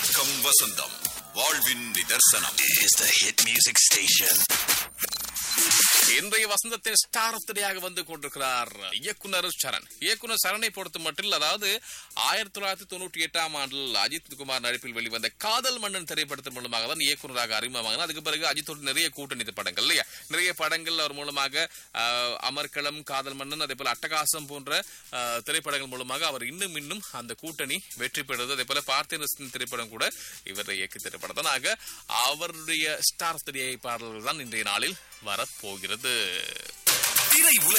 வணக்கம் வசந்தம் வாழ்வின் நிதர்சனம் is the hit music station. இன்றைய வசந்தத்தின் ஸ்டார் திரையாக வந்து கொண்டிருக்கிறார் இயக்குனர் சரண் இயக்குனர் சரணை பொறுத்த மட்டில் அதாவது ஆயிரத்தி தொள்ளாயிரத்தி தொண்ணூற்றி எட்டாம் ஆண்டில் அஜித் குமார் நடிப்பில் வெளிவந்த காதல் மன்னன் திரைப்படத்தின் மூலமாக தான் இயக்குனராக அறிமுகமாகினார் அதுக்கு பிறகு அஜித்தோடு நிறைய கூட்டணி படங்கள் இல்லையா நிறைய படங்கள் அவர் மூலமாக ஆஹ், அமர்க்களம் காதல் மன்னன் அதே போல அட்டகாசம் போன்ற ஆஹ், திரைப்படங்கள் மூலமாக அவர் இன்னும் இன்னும் அந்த கூட்டணி வெற்றி பெறுது அதே போல பார்த்தேன் திரைப்படம் கூட இவரை இயக்கி திரைப்படம் தான் ஆக அவருடைய ஸ்டார் திரையை பாடல்கள் தான் இன்றைய நாளில் வரப்போகிறது திரை உலகின்